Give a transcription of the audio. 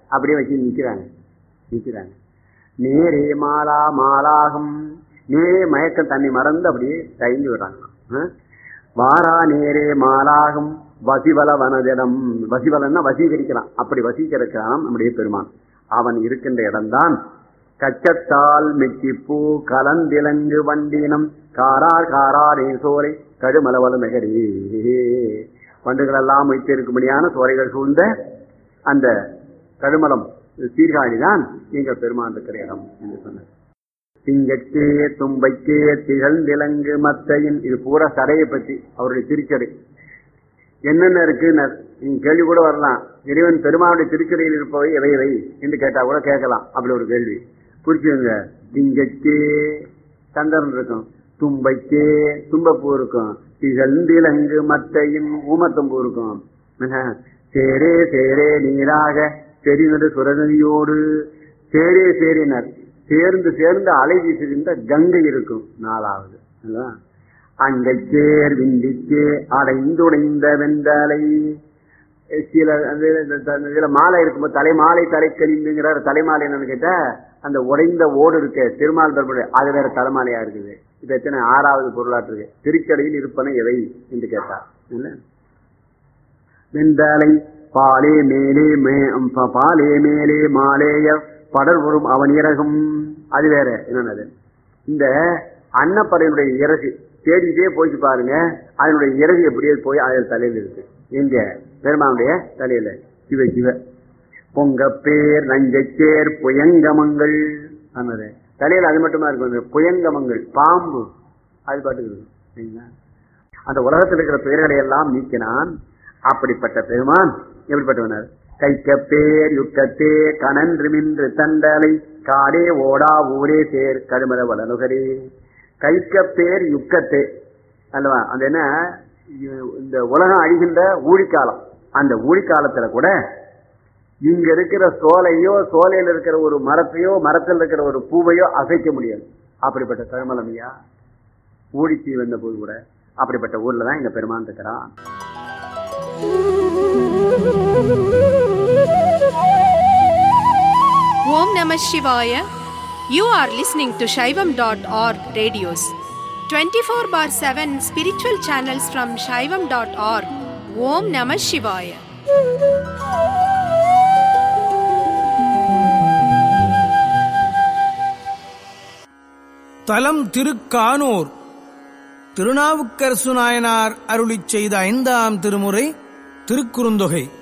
அப்படியே வச்சு நிக்கிறாங்க நிக்கிறாங்க நேரே மாலா மாலாகும் நேரே மயக்கம் தண்ணி மறந்து அப்படியே தயங்கி விடுறாங்க வாரா நேரே மாலாகும் வசிவல வனதிடம் வசிவலன்னா வசீகரிக்கலாம் அப்படி வசீகரிக்கலாம் நம்முடைய பெருமான் அவன் இருக்கின்ற இடம்தான் கச்சத்தால் மெச்சிப்பூ கலந்திலங்கு வண்டினம் காரார் காராரே சோலை கடுமலவல நகரே வண்டுகள் எல்லாம் வைத்திருக்கும்படியான சோலைகள் சூழ்ந்த அந்த கடுமலம் சீர்காழிதான் எங்கள் பெருமான் இருக்கிற இடம் என்று சொன்னார் திங்கட்கே தும்பைக்கே திகழ்ந்திலங்கு மத்தையின் இது பூரா சடையை பற்றி அவருடைய திருச்சடை என்னென்ன இருக்கு நீங்க கேள்வி கூட வரலாம் இறைவன் பெருமானுடைய திருச்சடையில் இருப்பவை எவை எவை என்று கேட்டா கூட கேட்கலாம் அப்படி ஒரு கேள்வி புரிச்சுங்க திங்கட்கே சந்திரன் இருக்கும் தும்பைக்கே தும்பப்பூ இருக்கும் திகழ்ந்திலங்கு மத்தையின் ஊமத்தம்பூ இருக்கும் சேரே சேரே நீராக செறிநடு சுரநதியோடு சேரே சேரினர் சேர்ந்து சேர்ந்து அலை வீசுகின்ற கங்கை இருக்கும் நாலாவது அங்கைச்சேர் விந்திக்கே அடைந்துடைந்த வெந்தலை சில இதுல மாலை இருக்கும்போது தலைமாலை தலைக்கணிந்துங்கிறார் தலைமாலை என்னன்னு கேட்டா அந்த உடைந்த ஓடு இருக்கு திருமால் பெருமாள் அது வேற தலைமாலையா இருக்குது இது எத்தனை ஆறாவது பொருளாற்று இருக்கு திருச்சடையில் இருப்பன எவை என்று கேட்டார் வெந்தாலை பாலே மேலே பாலே மேலே மாலேய படர் வரும் அவன் இறகும் அது வேற என்னன்னது இந்த அன்னப்பறையினுடைய இறகு தேடிட்டே போயிட்டு பாருங்க அதனுடைய இறகு எப்படியே போய் அதில் தலையில் இருக்கு எங்க பெருமானுடைய தலையில சிவ சிவ பொங்க பேர் நஞ்சச்சேர் புயங்கமங்கள் ஆனது தலையில அது மட்டுமா இருக்கும் புயங்கமங்கள் பாம்பு அது பாட்டுக்கு இருக்கும் அந்த உலகத்தில் இருக்கிற பெயர்களை எல்லாம் நீக்கினான் அப்படிப்பட்ட பெருமான் எப்படிப்பட்டவனர் கைக்க பேர் யுக்கத்தே கனன்று மின்று தண்டலை காடே ஓடா ஊரே சேர் கருமத வளனுகரே கைக்க பேர் யுக்கத்தே அல்லவா அந்த என்ன இந்த உலகம் அழிகின்ற ஊழிக்காலம் அந்த ஊழிக்காலத்துல கூட இங்க இருக்கிற சோலையோ சோலையில் இருக்கிற ஒரு மரத்தையோ மரத்தில் இருக்கிற ஒரு பூவையோ அசைக்க முடியாது அப்படிப்பட்ட கருமலமையா ஊழிச்சி வந்த போது கூட அப்படிப்பட்ட ஊர்ல தான் எங்க பெருமான் இருக்கிறான் ஓம் நம சிவாய you are listening to Saivam dot org radios twenty four by seven spiritual channels from Saivam dot org ஓம் நம சிவாய தலம் திருக்கானூர் திருநாவுக்கரசு நாயனார் அருளிச் செய்த ஐந்தாம் திருமுறை திருக்குறுந்தொகை